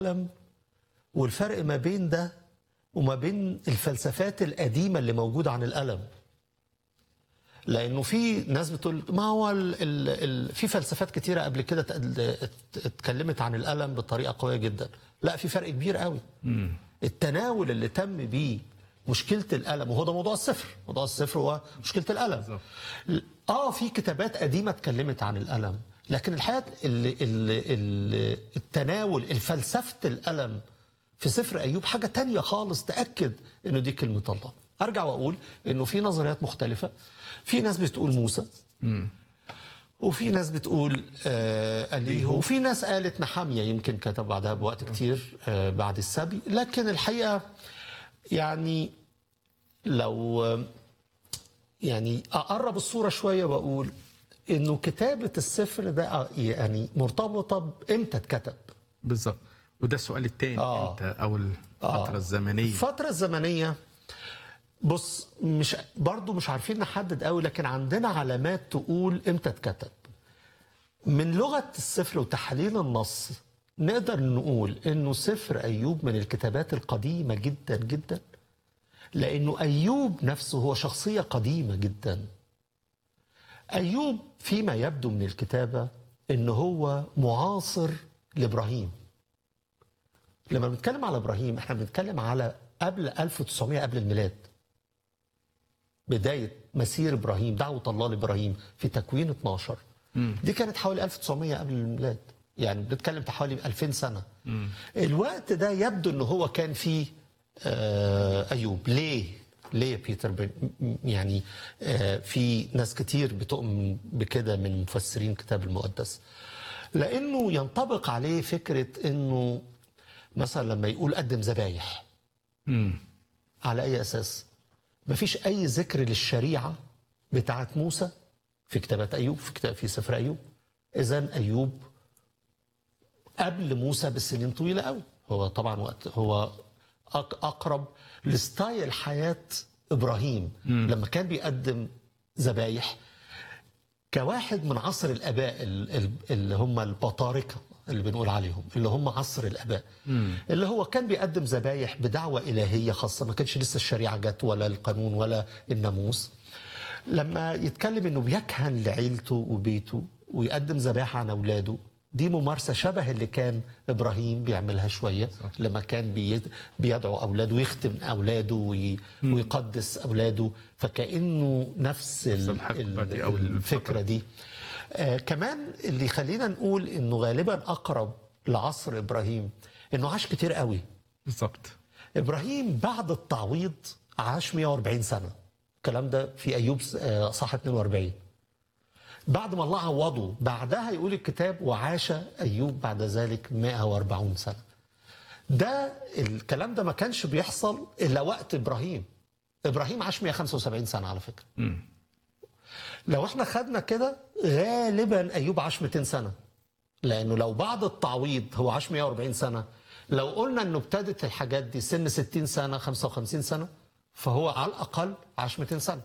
العالم والفرق ما بين ده وما بين الفلسفات القديمة اللي موجودة عن الألم لأنه في ناس بتقول ما هو ال ال ال في فلسفات كتيرة قبل كده ات- ات- اتكلمت عن الألم بطريقة قوية جدا لا في فرق كبير قوي التناول اللي تم بيه مشكلة الألم وهو ده موضوع الصفر موضوع الصفر هو مشكلة الألم بالظبط. اه في كتابات قديمة اتكلمت عن الألم لكن الحقيقة ال- ال- ال- التناول الفلسفة الألم في سفر أيوب حاجة تانية خالص تأكد إنه دي كلمة الله أرجع وأقول إنه في نظريات مختلفة في ناس بتقول موسى وفي ناس بتقول آه أليهو وفي ناس قالت نحامية يمكن كتب بعدها بوقت كتير آه بعد السبي لكن الحقيقة يعني لو آه، يعني أقرب الصورة شوية وأقول إنه كتابة السفر ده آه، يعني مرتبطة بإمتى اتكتب بالظبط وده السؤال الثاني آه. انت او الفتره الزمنيه الفترة الزمنية بص مش برضو مش عارفين نحدد قوي لكن عندنا علامات تقول امتى اتكتب من لغة السفر وتحليل النص نقدر نقول انه سفر ايوب من الكتابات القديمة جدا جدا لانه ايوب نفسه هو شخصية قديمة جدا ايوب فيما يبدو من الكتابة انه هو معاصر لابراهيم لما بنتكلم على ابراهيم احنا بنتكلم على قبل 1900 قبل الميلاد بدايه مسير ابراهيم دعوه الله لابراهيم في تكوين 12 دي كانت حوالي 1900 قبل الميلاد يعني بنتكلم في حوالي 2000 سنه الوقت ده يبدو ان هو كان فيه آه ايوب ليه ليه يا بيتر بن- م- يعني آه في ناس كتير بتؤمن بكده من مفسرين الكتاب المقدس لانه ينطبق عليه فكره انه مثلا لما يقول قدم ذبايح مم. على اي اساس مفيش اي ذكر للشريعه بتاعت موسى في كتابات ايوب في كتاب في سفر ايوب اذا ايوب قبل موسى بسنين طويله قوي هو طبعا وقت هو أق- اقرب لستايل حياه ابراهيم لما كان بيقدم ذبايح كواحد من عصر الاباء ال- ال- اللي هم البطاركه اللي بنقول عليهم اللي هم عصر الاباء اللي هو كان بيقدم ذبايح بدعوه الهيه خاصه ما كانش لسه الشريعه جت ولا القانون ولا الناموس لما يتكلم انه بيكهن لعيلته وبيته ويقدم ذبائح عن اولاده دي ممارسه شبه اللي كان ابراهيم بيعملها شويه لما كان بي- بيدعو اولاده ويختم اولاده وي- ويقدس اولاده فكانه نفس ال- الحقبة ال- دي أو الفكره دي آه كمان اللي خلينا نقول انه غالبا اقرب لعصر ابراهيم انه عاش كتير قوي بالظبط ابراهيم بعد التعويض عاش 140 سنه الكلام ده في ايوب آه، صح 42 بعد ما الله عوضه بعدها يقول الكتاب وعاش ايوب بعد ذلك 140 سنه ده الكلام ده ما كانش بيحصل الا وقت ابراهيم ابراهيم عاش 175 سنه على فكره لو احنا خدنا كده غالبا ايوب عاش 200 سنه لانه لو بعد التعويض هو عاش 140 سنه لو قلنا انه ابتدت الحاجات دي سن 60 سنه 55 سنه فهو على الاقل عاش 200 سنه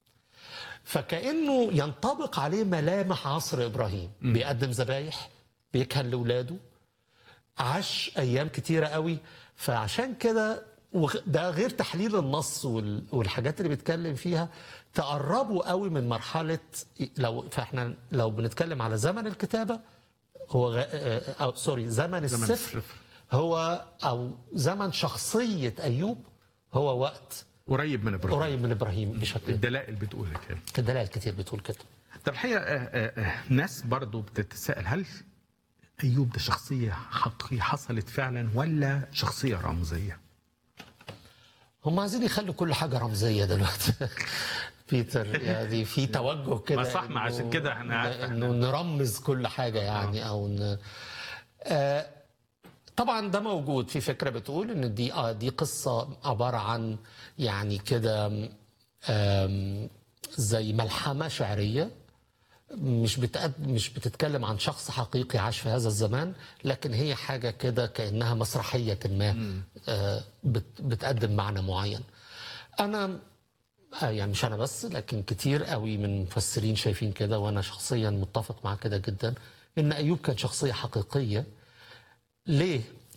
فكانه ينطبق عليه ملامح عصر ابراهيم بيقدم ذبايح بيكهن لاولاده عاش ايام كتيره قوي فعشان كده وغ- ده غير تحليل النص وال- والحاجات اللي بيتكلم فيها تقربوا قوي من مرحله لو فاحنا لو بنتكلم على زمن الكتابه هو غ... آه، أو سوري زمن زمن السفر السفر. هو او زمن شخصيه ايوب هو وقت قريب من ابراهيم قريب من ابراهيم بشكل الدلائل بتقول كده الدلائل كتير بتقول كده طب الحقيقه آه، آه، آه، ناس برضو بتتساءل هل ايوب ده شخصيه حقيقيه حصلت فعلا ولا شخصيه رمزيه؟ هم عايزين يخلوا كل حاجه رمزيه دلوقتي بيتر يعني في توجه كده ما صح، ما إنه- عشان كده إحنا- انه نرمز كل حاجه يعني او ن... آه طبعا ده موجود في فكره بتقول ان دي آه دي قصه عباره عن يعني كده آم، زي ملحمه شعريه مش بتقد... مش بتتكلم عن شخص حقيقي عاش في هذا الزمان لكن هي حاجه كده كانها مسرحيه ما آه بت... بتقدم معنى معين انا آه يعني مش انا بس لكن كتير قوي من المفسرين شايفين كده وانا شخصيا متفق مع كده جدا ان ايوب كان شخصيه حقيقيه ليه